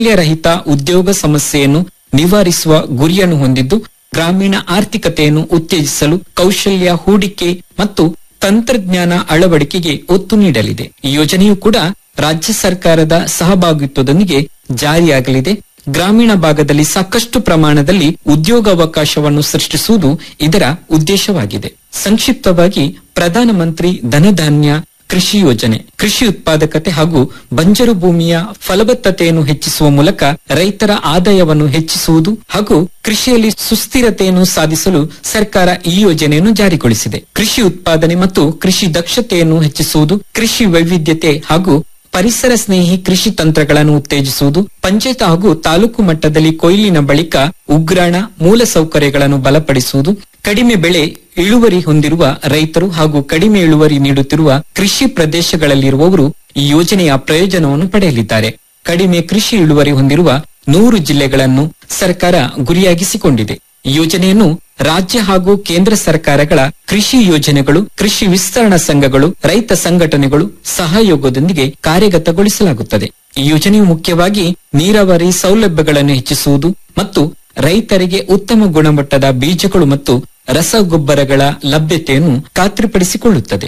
ರಹಿತ ಉದ್ಯೋಗ ಸಮಸ್ಯೆಯನ್ನು ನಿವಾರಿಸುವ ಗುರಿಯನ್ನು ಹೊಂದಿದ್ದು ಗ್ರಾಮೀಣ ಆರ್ಥಿಕತೆಯನ್ನು ಉತ್ತೇಜಿಸಲು ಕೌಶಲ್ಯ ಹೂಡಿಕೆ ಮತ್ತು ತಂತ್ರಜ್ಞಾನ ಅಳವಡಿಕೆಗೆ ಒತ್ತು ನೀಡಲಿದೆ ಈ ಯೋಜನೆಯು ಕೂಡ ರಾಜ್ಯ ಸರ್ಕಾರದ ಸಹಭಾಗಿತ್ವದೊಂದಿಗೆ ಜಾರಿಯಾಗಲಿದೆ ಗ್ರಾಮೀಣ ಭಾಗದಲ್ಲಿ ಸಾಕಷ್ಟು ಪ್ರಮಾಣದಲ್ಲಿ ಉದ್ಯೋಗಾವಕಾಶವನ್ನು ಸೃಷ್ಟಿಸುವುದು ಇದರ ಉದ್ದೇಶವಾಗಿದೆ ಸಂಕ್ಷಿಪ್ತವಾಗಿ ಪ್ರಧಾನಮಂತ್ರಿ ಧನಧಾನ್ಯ ಕೃಷಿ ಯೋಜನೆ ಕೃಷಿ ಉತ್ಪಾದಕತೆ ಹಾಗೂ ಬಂಜರು ಭೂಮಿಯ ಫಲವತ್ತತೆಯನ್ನು ಹೆಚ್ಚಿಸುವ ಮೂಲಕ ರೈತರ ಆದಾಯವನ್ನು ಹೆಚ್ಚಿಸುವುದು ಹಾಗೂ ಕೃಷಿಯಲ್ಲಿ ಸುಸ್ಥಿರತೆಯನ್ನು ಸಾಧಿಸಲು ಸರ್ಕಾರ ಈ ಯೋಜನೆಯನ್ನು ಜಾರಿಗೊಳಿಸಿದೆ ಕೃಷಿ ಉತ್ಪಾದನೆ ಮತ್ತು ಕೃಷಿ ದಕ್ಷತೆಯನ್ನು ಹೆಚ್ಚಿಸುವುದು ಕೃಷಿ ವೈವಿಧ್ಯತೆ ಹಾಗೂ ಪರಿಸರ ಸ್ನೇಹಿ ಕೃಷಿ ತಂತ್ರಗಳನ್ನು ಉತ್ತೇಜಿಸುವುದು ಪಂಚಾಯತ್ ಹಾಗೂ ತಾಲೂಕು ಮಟ್ಟದಲ್ಲಿ ಕೊಯ್ಲಿನ ಬಳಿಕ ಉಗ್ರಾಣ ಮೂಲಸೌಕರ್ಯಗಳನ್ನು ಬಲಪಡಿಸುವುದು ಕಡಿಮೆ ಬೆಳೆ ಇಳುವರಿ ಹೊಂದಿರುವ ರೈತರು ಹಾಗೂ ಕಡಿಮೆ ಇಳುವರಿ ನೀಡುತ್ತಿರುವ ಕೃಷಿ ಪ್ರದೇಶಗಳಲ್ಲಿರುವವರು ಈ ಯೋಜನೆಯ ಪ್ರಯೋಜನವನ್ನು ಪಡೆಯಲಿದ್ದಾರೆ ಕಡಿಮೆ ಕೃಷಿ ಇಳುವರಿ ಹೊಂದಿರುವ ನೂರು ಜಿಲ್ಲೆಗಳನ್ನು ಸರ್ಕಾರ ಗುರಿಯಾಗಿಸಿಕೊಂಡಿದೆ ಈ ಯೋಜನೆಯನ್ನು ರಾಜ್ಯ ಹಾಗೂ ಕೇಂದ್ರ ಸರ್ಕಾರಗಳ ಕೃಷಿ ಯೋಜನೆಗಳು ಕೃಷಿ ವಿಸ್ತರಣಾ ಸಂಘಗಳು ರೈತ ಸಂಘಟನೆಗಳು ಸಹಯೋಗದೊಂದಿಗೆ ಕಾರ್ಯಗತಗೊಳಿಸಲಾಗುತ್ತದೆ ಈ ಯೋಜನೆಯು ಮುಖ್ಯವಾಗಿ ನೀರಾವರಿ ಸೌಲಭ್ಯಗಳನ್ನು ಹೆಚ್ಚಿಸುವುದು ಮತ್ತು ರೈತರಿಗೆ ಉತ್ತಮ ಗುಣಮಟ್ಟದ ಬೀಜಗಳು ಮತ್ತು ರಸಗೊಬ್ಬರಗಳ ಲಭ್ಯತೆಯನ್ನು ಖಾತ್ರಿಪಡಿಸಿಕೊಳ್ಳುತ್ತದೆ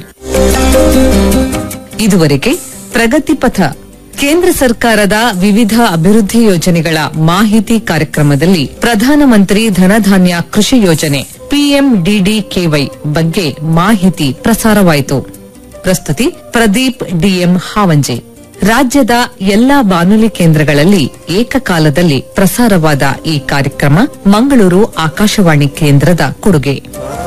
ಇದುವರೆಗೆ ಪ್ರಗತಿ ಪಥ ಕೇಂದ್ರ ಸರ್ಕಾರದ ವಿವಿಧ ಅಭಿವೃದ್ಧಿ ಯೋಜನೆಗಳ ಮಾಹಿತಿ ಕಾರ್ಯಕ್ರಮದಲ್ಲಿ ಪ್ರಧಾನಮಂತ್ರಿ ಧನಧಾನ್ಯ ಕೃಷಿ ಯೋಜನೆ ಪಿಎಂಡಿಡಿಕೆವೈ ಬಗ್ಗೆ ಮಾಹಿತಿ ಪ್ರಸಾರವಾಯಿತು ಪ್ರಸ್ತುತಿ ಪ್ರದೀಪ್ ಡಿಎಂ ಹಾವಂಜೆ ರಾಜ್ಯದ ಎಲ್ಲಾ ಬಾನುಲಿ ಕೇಂದ್ರಗಳಲ್ಲಿ ಏಕಕಾಲದಲ್ಲಿ ಪ್ರಸಾರವಾದ ಈ ಕಾರ್ಯಕ್ರಮ ಮಂಗಳೂರು ಆಕಾಶವಾಣಿ ಕೇಂದ್ರದ ಕೊಡುಗೆ